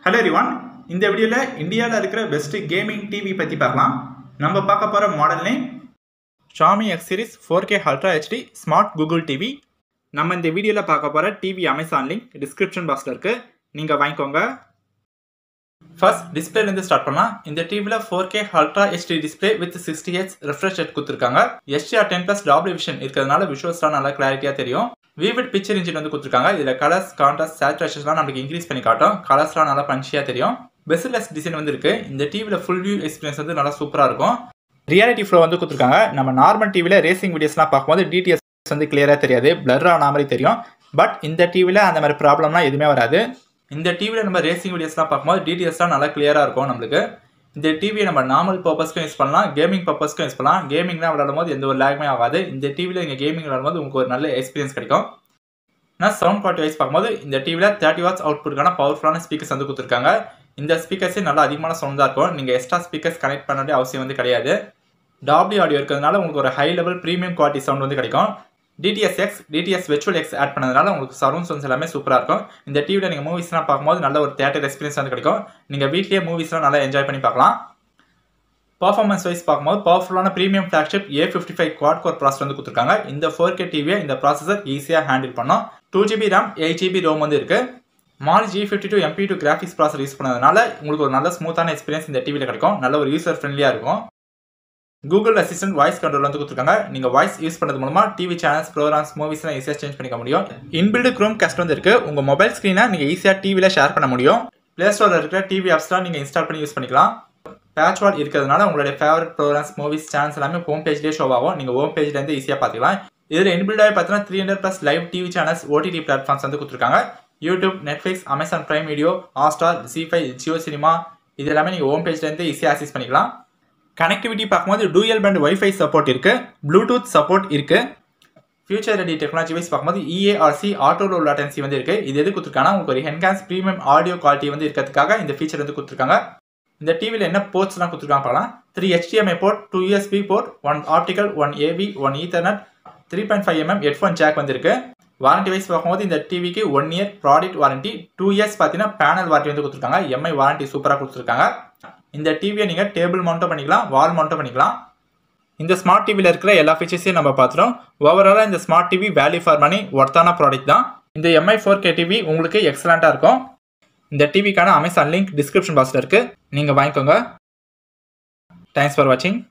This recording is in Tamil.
ஹலோ எரிவான் இந்த வீடியோவில் இந்தியாவில் இருக்கிற பெஸ்ட் கேமிங் டிவி பற்றி பார்க்கலாம் நம்ம பார்க்க போகிற model name Xiaomi X series four K ultra HD smart Google TV நம்ம இந்த வீடியோவில் பார்க்க போகிற டிவி அமேசான் லிங்க் டிஸ்கிரிப்ஷன் பாக்ஸில் இருக்குது நீங்கள் வாங்கிக்கோங்க ஃபர்ஸ்ட் டிஸ்பிளேலேருந்து ஸ்டார்ட் பண்ணலாம் இந்த டிவியில் four K ultra HD display with sixty H refresh rate கொடுத்துருக்காங்க எஸ்டிஆர் டென் ப்ளஸ் டாப்ளி விஷன் இருக்கிறதுனால விஷுவல்ஸ்லாம் நல்லா கிளாரிட்டியாக தெரியும் விவிட் பிக்சர் இன்ஜின் வந்து கொடுத்துருக்காங்க இதில் கலர்ஸ் கான்ட்ராஸ்ட் சேச்சுரேஷன்ஸ்லாம் நமக்கு இன்க்ரீஸ் பண்ணி காட்டும் கலர்ஸ்லாம் நல்லா பஞ்சியாக தெரியும் பெஸ்ட்லெஸ் டிசைன் வந்து இருக்கு இந்த டிவியில் ஃபுல் வியூ எக்ஸ்பீரியன்ஸ் வந்து நல்லா சூப்பராக இருக்கும் ரியாலிட்டி ஃப்ளோ வந்து கொடுத்துருக்காங்க நம்ம நார்மல் டிவியில் ரேசிங் வீடியோஸ்லாம் பார்க்கும்போது டிடிஎஸ் வந்து கிளியராக தெரியாது பிளர் ஆன மாதிரி தெரியும் பட் இந்த டிவியில் அந்த மாதிரி ப்ராப்ளம்லாம் எதுவுமே வராது இந்த டிவியில் நம்ம ரேசிங் வீடியோஸ்லாம் பார்க்கும்போது டிடிஎஸ்லாம் நல்லா கிளியராக இருக்கும் நம்மளுக்கு இந்த டிவியை நம்ம நார்மல் பர்பஸ்க்கும் யூஸ் பண்ணலாம் கேமிங் பர்பஸ்க்கும் யூஸ் பண்ணலாம் கேமிங்லாம் விளையாடும் போது எந்த ஒரு லேக்மே ஆகாது இந்த டிவியில் நீங்கள் கேமிங் விளையாடும் போது உங்களுக்கு ஒரு நல்ல எக்ஸ்பீரியன்ஸ் கிடைக்கும் ஆனால் சவுண்ட் குவாலிட்டி வைஸ் பார்க்கும்போது இந்த டிவியில் தேர்ட்டி வாட்ஸ் அவுட்புட்கான பவர்ஃபுல்லான ஸ்பீக்கர்ஸ் வந்து கொடுத்துருக்காங்க இந்த ஸ்பீக்கர்ஸே நல்லா அதிகமான சவுண்ட் தான் இருக்கும் நீங்கள் எக்ஸ்ட்ரா ஸ்பீக்கர்ஸ் கனெக்ட் பண்ண வேண்டிய அவசியம் வந்து கிடையாது டாப்லி ஆடியோ இருக்கிறதுனால உங்களுக்கு ஒரு high level premium quality sound வந்து கிடைக்கும் DTS X DTS virtual X add பண்ணதுனால உங்களுக்கு சரௌண்ட் சவுண்ட்ஸ் எல்லாமே சூப்பராக இருக்கும் இந்த டிவியில் நீங்கள் மூவிஸ்லாம் பார்க்கும்போது நல்ல ஒரு தேட்டர் எக்ஸ்பீரியன்ஸ் வந்து கிடைக்கும் நீங்கள் வீட்லேயே மூவிஸ்லாம் நல்லா என்ஜாய் பண்ணி பார்க்கலாம் பர்ஃபார்மன்ஸ் வைஸ் பார்க்கும்போது பவர்ஃபுல்லான premium flagship A fifty five quad core process வந்து கொடுத்துருக்காங்க இந்த ஃபோர் கே டிவியை இந்த ப்ராசஸர் ஈஸியாக ஹேண்டில் பண்ணோம் two GB RAM eight GB ROM வந்து இருக்குது Mali G fifty two MP two graphics processor use பண்ணதுனால உங்களுக்கு ஒரு நல்ல ஸ்மூத்தான எக்ஸ்பீரியன்ஸ் இந்த டிவியில் கிடைக்கும் நல்ல ஒரு யூசர் ஃப்ரெண்ட்லியாக இருக்கும் கூகுள் அசிஸ்டன்ட் வாய்ஸ் கண்ட்ரோல் வந்து கொடுத்துருக்காங்க நீங்கள் வாய்ஸ் யூஸ் பண்ணது மூலமாக டிவி சேனல்ஸ் ப்ரோக்ராம்ஸ் மூவிஸ்லாம் ஈஸியாக சேஞ்ச் பண்ணிக்க முடியும் இன்பில்டு க்ரோம் கேஸ்ட் வந்து இருக்குது உங்கள் மொபைல் ஸ்க்ரீனை நீங்கள் ஈஸியாக டிவியில் ஷேர் பண்ண முடியும் ப்ளே ஸ்டோரில் இருக்கிற டிவி ஆப்ஸ்லாம் நீங்கள் இன்ஸ்டால் பண்ணி யூஸ் பண்ணிக்கலாம் பேட்ச் வால் இருக்கிறதுனால உங்களுடைய ஃபேவரட் ப்ரோக்ராம்ஸ் மூவிஸ் சேனல்ஸ் எல்லாமே ஹோம் பேஜ்லேயே ஷோ ஆகும் நீங்கள் ஹோம் பேஜ்லேருந்து ஈஸியாக பார்த்துக்கலாம் இதில் இன்பில்டாக பார்த்தீங்கன்னா three hundred plus live TV channels OTT platforms வந்து கொடுத்துருக்காங்க YouTube Netflix Amazon Prime Video Hotstar Zee five Jio cinema இது எல்லாமே நீங்கள் ஹோம் பேஜ்லேருந்து ஈஸியாக ஆக்சஸ் பண்ணிக்கலாம் கனெக்டிவிட்டி பார்க்கும்போது டூயல் பேண்ட் ஒய்ஃபை சப்போர்ட் இருக்குது ப்ளூடூத் சப்போர்ட் இருக்குது ஃபியூச்சர் ரெடி டெக்னாலஜி வைஸ் பார்க்கும்போது இஏஆர்சி ஆட்டோ லோ லாட்டன்சி வந்து இருக்குது இது எது கொடுத்துருக்காங்கன்னா உங்களுக்கு ஒரு என்ஹான்ஸ் ப்ரீமியம் ஆடியோ குவாலிட்டி வந்து இருக்கிறதுக்காக இந்த ஃபீச்சர் வந்து கொடுத்துருக்காங்க இந்த டிவியில் என்ன போர்ட்ஸ்லாம் கொடுத்துருக்காங்க பார்க்கலாம் three HDMI port two USB port one optical one AV one ethernet three point five mm headphone jack வந்துருக்கு வாரண்டி வைஸ் பார்க்கும்போது இந்த டிவிக்கு one year product warranty two years பார்த்தீங்கன்னா பேனல் வாரண்டி வந்து கொடுத்துருக்காங்க எம்ஐ வாரண்டி சூப்பராக கொடுத்துருக்காங்க இந்த டிவியை நீங்கள் டேபிள் மவுண்ட்டும் பண்ணிக்கலாம் வால் மவுண்ட்டும் பண்ணிக்கலாம் இந்த ஸ்மார்ட் டிவியில் இருக்கிற எல்லா ஃபீச்சர்ஸையும் நம்ம பார்த்துட்டோம் ஓவராலாக இந்த smart TV value for money ஒர்த்தான ப்ராடக்ட் தான் இந்த எம்ஐ ஃபோர் கே டிவி உங்களுக்கு எக்ஸலண்ட்டாக இருக்கும் இந்த டிவிக்கான அமேசான் லிங்க் டிஸ்கிரிப்ஷன் பாக்ஸில் இருக்குது நீங்கள் வாங்கிக்கோங்க தேங்க்ஸ் ஃபார் வாட்சிங்